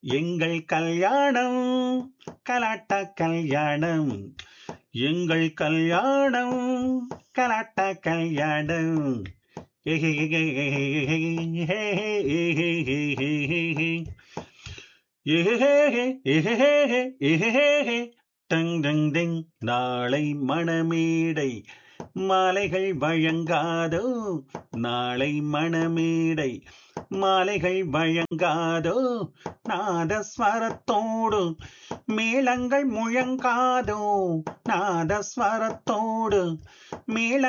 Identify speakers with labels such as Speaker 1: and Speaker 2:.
Speaker 1: எங்கள் கல்யாணம் கலாட்டா கல்யாணம் எங்கள் கல்யாணம் கலாட்டா கல்யாணம் டங் டங் டங் நாளை மணமேடை மாலைகள் வழங்காதோ நாளை மணமேடை மாலைகள் வழங்காதோ நாதஸ்வரத்தோடு மேளங்கள் முழங்காதோ நாதஸ்வரத்தோடு மேள